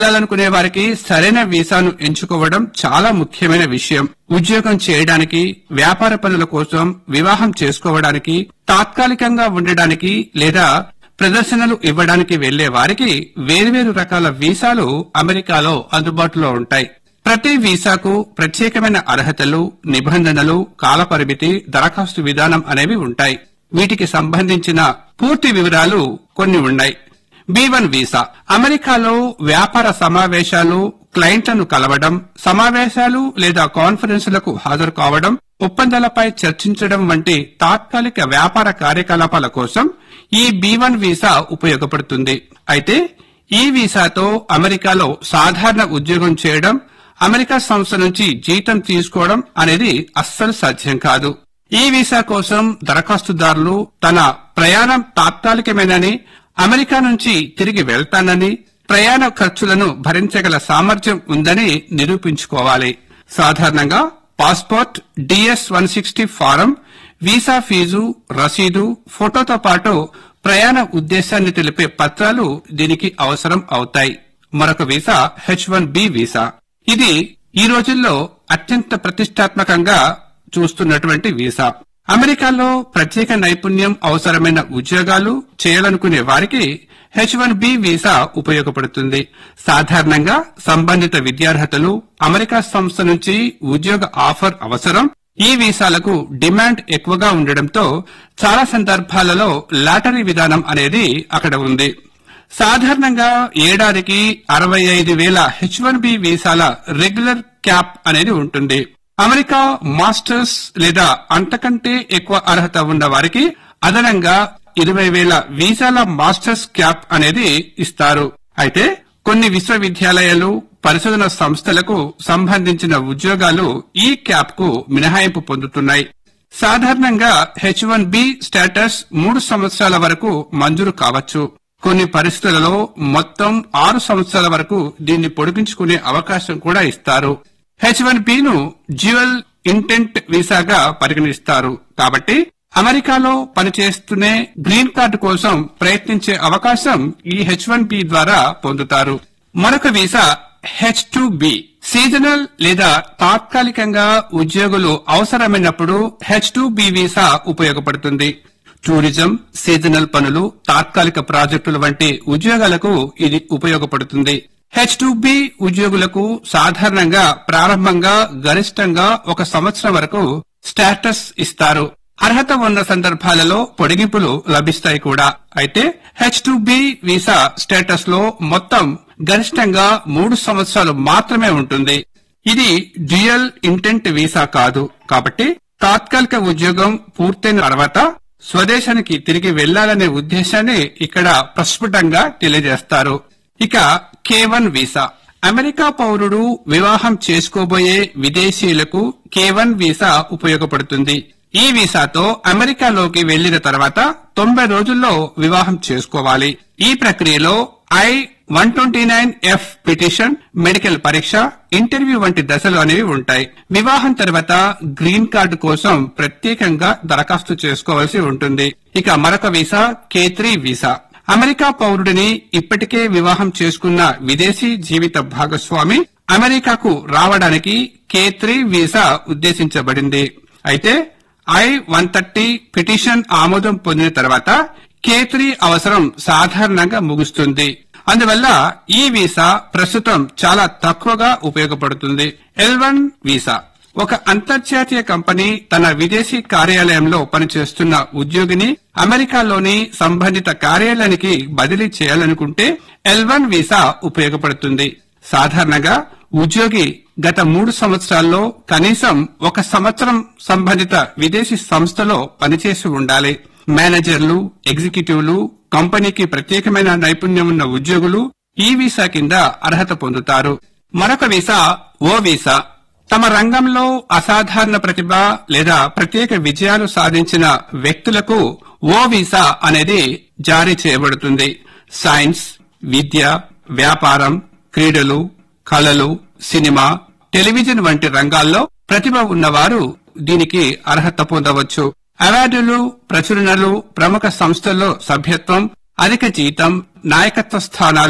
వెళ్ళాలనుకునే వారికి సరైన వీసాను ఎంచుకోవడం చాలా ముఖ్యమైన విషయం ఉద్యోగం చేయడానికి వ్యాపార పనుల కోసం వివాహం చేసుకోవడానికి తాత్కాలికంగా ఉండడానికి లేదా ప్రదర్శనలు ఇవ్వడానికి వెళ్లే వారికి వేర్వేరు రకాల వీసాలు అమెరికాలో అందుబాటులో ఉంటాయి ప్రతి వీసాకు ప్రత్యేకమైన అర్హతలు నిబంధనలు కాలపరిమితి దరఖాస్తు విధానం అనేవి ఉంటాయి వీటికి సంబంధించిన పూర్తి వివరాలు కొన్ని ఉన్నాయి బి వన్ వీసా అమెరికాలో వ్యాపార సమావేశాలు క్లయింట్లను కలవడం సమావేశాలు లేదా కాన్ఫరెన్సులకు హాజరు కావడం ఒప్పందాలపై చర్చించడం వంటి తాత్కాలిక వ్యాపార కార్యకలాపాల కోసం ఈ బి వన్ వీసా ఉపయోగపడుతుంది అయితే ఈ వీసాతో అమెరికాలో సాధారణ ఉద్యోగం చేయడం అమెరికా సంస్థ నుంచి జీతం తీసుకోవడం అనేది అస్సలు సాధ్యం కాదు ఈ వీసా కోసం దరఖాస్తుదారులు తన ప్రయాణం తాత్కాలికమేనని అమెరికా నుంచి తిరిగి వెళ్తానని ప్రయాణ ఖర్చులను భరించగల సామర్థ్యం ఉందని నిరూపించుకోవాలి సాధారణంగా passport DS one sixty form visa fee రసీదు ఫోటోతో పాటు ప్రయాణ ఉద్దేశాన్ని తెలిపే పత్రాలు దీనికి అవసరం అవుతాయి మరొక visa H one B visa ఇది ఈ రోజుల్లో అత్యంత ప్రతిష్టాత్మకంగా చూస్తున్నటువంటి వీసా అమెరికాలో ప్రత్యేక నైపుణ్యం అవసరమైన ఉద్యోగాలు చేయాలనుకునే వారికి హెచ్ వన్ బి వీసా ఉపయోగపడుతుంది సాధారణంగా సంబంధిత విద్యార్హతలు అమెరికా సంస్థ నుంచి ఉద్యోగ ఆఫర్ అవసరం ఈ వీసాలకు డిమాండ్ ఎక్కువగా ఉండడంతో చాలా సందర్భాలలో లాటరీ విధానం అనేది అక్కడ ఉంది సాధారణంగా ఏడాదికి అరవై ఐదు వేల హెచ్ వన్ బి వీసాల రెగ్యులర్ క్యాప్ అనేది ఉంటుంది అమెరికా మాస్టర్స్ లేదా అంతకంటే ఎక్కువ అర్హత ఉన్న వారికి అదనంగా ఇరవై వేల వీసాల మాస్టర్స్ క్యాప్ అనేది ఇస్తారు అయితే కొన్ని విశ్వవిద్యాలయాలు పరిశోధన సంస్థలకు సంబంధించిన ఉద్యోగాలు ఈ క్యాప్ కు మినహాయింపు పొందుతున్నాయి సాధారణంగా హెచ్ వన్ బి స్టేటస్ మూడు సంవత్సరాల వరకు మంజూరు కావచ్చు కొన్ని పరిస్థితులలో మొత్తం ఆరు సంవత్సరాల వరకు దీన్ని పొడిగించుకునే అవకాశం కూడా ఇస్తారు హెచ్ వన్ ను జ్యువెల్ ఇంటెంట్ వీసాగా పరిగణిస్తారు కాబట్టి అమెరికాలో పనిచేస్తూనే గ్రీన్ కార్డు కోసం ప్రయత్నించే అవకాశం ఈ హెచ్ వన్ బి ద్వారా పొందుతారు మరొక visa H two B seasonal లేదా తాత్కాలికంగా ఉద్యోగులు అవసరమైనప్పుడు హెచ్ టూ బి వీసా ఉపయోగపడుతుంది టూరిజం సీజనల్ పనులు తాత్కాలిక ప్రాజెక్టులు వంటి ఉద్యోగాలకు ఇది ఉపయోగపడుతుంది హెచ్ టూ బి ఉద్యోగులకు సాధారణంగా ప్రారంభంగా గరిష్టంగా ఒక సంవత్సరం వరకు స్టేటస్ ఇస్తారు అర్హత ఉన్న సందర్భాలలో పొడిగింపులు లభిస్తాయి కూడా అయితే H two B visa status లో మొత్తం గరిష్టంగా మూడు సంవత్సరాలు మాత్రమే ఉంటుంది ఇది డ్యూయల్ ఇంటెంట్ వీసా కాదు కాబట్టి తాత్కాలిక ఉద్యోగం పూర్తయిన తర్వాత స్వదేశానికి తిరిగి వెళ్లాలనే ఉద్దేశాన్ని ఇక్కడ ప్రస్ఫుటంగా తెలియజేస్తారు ఇక కే వన్ వీసా అమెరికా పౌరుడు వివాహం చేసుకోబోయే విదేశీయులకు కే వన్ వీసా ఉపయోగపడుతుంది ఈ వీసాతో అమెరికాలోకి వెళ్లిన తర్వాత తొంభై రోజుల్లో వివాహం చేసుకోవాలి ఈ ప్రక్రియలో I one twenty nine F petition medical పరీక్ష ఇంటర్వ్యూ వంటి దశలు అనేవి ఉంటాయి వివాహం తర్వాత గ్రీన్ కార్డు కోసం ప్రత్యేకంగా దరఖాస్తు చేసుకోవాల్సి ఉంటుంది ఇక మరొక visa K three visa America పౌరుడిని ఇప్పటికే వివాహం చేసుకున్న విదేశీ జీవిత భాగస్వామి అమెరికాకు రావడానికి కే త్రీ వీసా ఉద్దేశించబడింది అయితే ఐ వన్ థర్టీ పిటిషన్ ఆమోదం పొందిన తర్వాత కే త్రీ అవసరం సాధారణంగా ముగుస్తుంది అందువల్ల ఈ వీసా ప్రస్తుతం చాలా తక్కువగా ఉపయోగపడుతుంది ఎల్ వన్ వీసా ఒక అంతర్జాతీయ కంపెనీ తన విదేశీ కార్యాలయంలో పనిచేస్తున్న ఉద్యోగిని అమెరికాలోని సంబంధిత కార్యాలయానికి బదిలీ చేయాలనుకుంటే ఎల్ వన్ వీసా ఉపయోగపడుతుంది సాధారణంగా ఉద్యోగి గత మూడు సంవత్సరాల్లో కనీసం ఒక సంవత్సరం సంబంధిత విదేశీ సంస్థలో పనిచేసి ఉండాలి మేనేజర్లు ఎగ్జిక్యూటివ్లు కంపెనీకి ప్రత్యేకమైన నైపుణ్యం ఉన్న ఉద్యోగులు ఈ వీసా కింద అర్హత పొందుతారు మరొక వీసా ఓ వీసా తమ రంగంలో అసాధారణ ప్రతిభ లేదా ప్రత్యేక విజయాలు సాధించిన వ్యక్తులకు ఓ వీసా అనేది జారీ చేయబడుతుంది సైన్స్ విద్య వ్యాపారం క్రీడలు కళలు సినిమా టెలివిజన్ వంటి రంగాల్లో ప్రతిభ ఉన్నవారు దీనికి అర్హత పొందవచ్చు అవార్డులు ప్రచురణలు ప్రముఖ సంస్థల్లో సభ్యత్వం అధిక జీతం నాయకత్వ స్థానాలు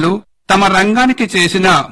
తమ రంగానికి చేసిన